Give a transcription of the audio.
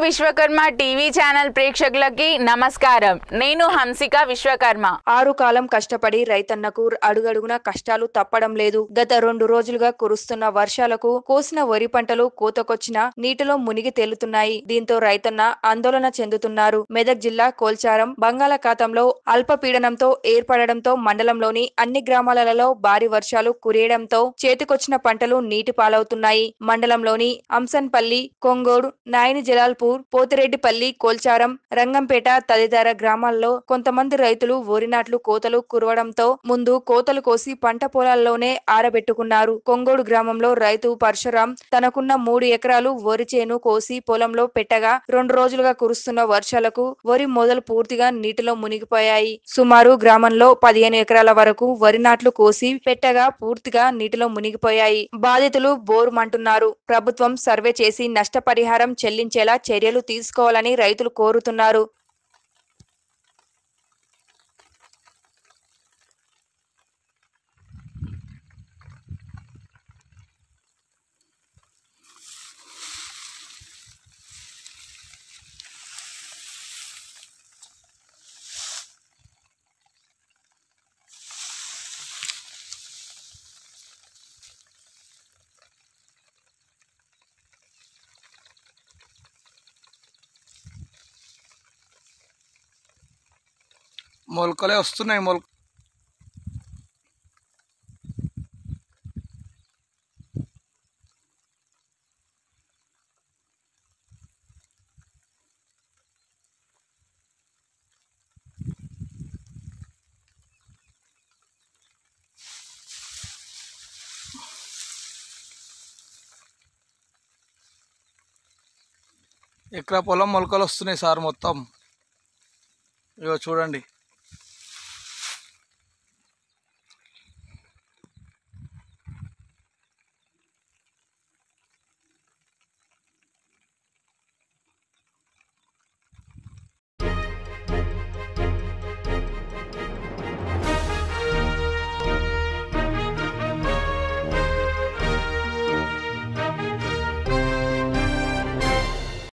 Vishwakarma TV channel ప్రేక్షకులకి నమస్కారం నేను హంసిక విశ్వకర్మ ఆరు కాలం కష్టపడి రైతన్నకు అడుగడుగున కష్టాలు తప్పడం లేదు గత రెండు రోజులుగా కురుస్తున్న వర్షాలకు కోసిన వరి పంటలు కోతకొచ్చిన నీటిలో మునిగి తేలుతున్నాయి దీంతో రైతన్న ఆందోళన చెందుతున్నారు మెదక్ జిల్లా కోల్చారం బంగాళాఖాతంలో అల్పపీడనంతో ఏర్పడడంతో మండలంలోని అన్ని గ్రామాలలో భారీ వర్షాలు కురియడంతో చేతికొచ్చిన పంటలు నీటి పాలవుతున్నాయి మండలంలోని అంసన్పల్లి కొంగోడు నాయని జలాల్పూర్ పోతిరెడ్డిపల్లి కోల్చారం రంగంపేట తదితర గ్రామాల్లో కొంతమంది రైతులు వరి నాట్లు కోతలు కురవడంతో ముందు కోతలు కోసి పంట పొలాల్లోనే ఆరబెట్టుకున్నారు కొంగోడు గ్రామంలో రైతు పరశురాం తనకున్న మూడు ఎకరాలు వరి చేను కోసి పొలంలో పెట్టగా రెండు రోజులుగా కురుస్తున్న వర్షాలకు వరి మొదలు పూర్తిగా నీటిలో మునిగిపోయాయి సుమారు గ్రామంలో పదిహేను ఎకరాల వరకు వరి నాట్లు కోసి పెట్టగా పూర్తిగా నీటిలో మునిగిపోయాయి బాధితులు బోరుమంటున్నారు ప్రభుత్వం సర్వే చేసి నష్టపరిహారం చెల్లించేలా చర్యలు తీసుకోవాలని రైతులు కోరుతున్నారు మొలకలే వస్తున్నాయి మొల ఎకరా పొలం మొలకలు వస్తున్నాయి సార్ మొత్తం ఇగో చూడండి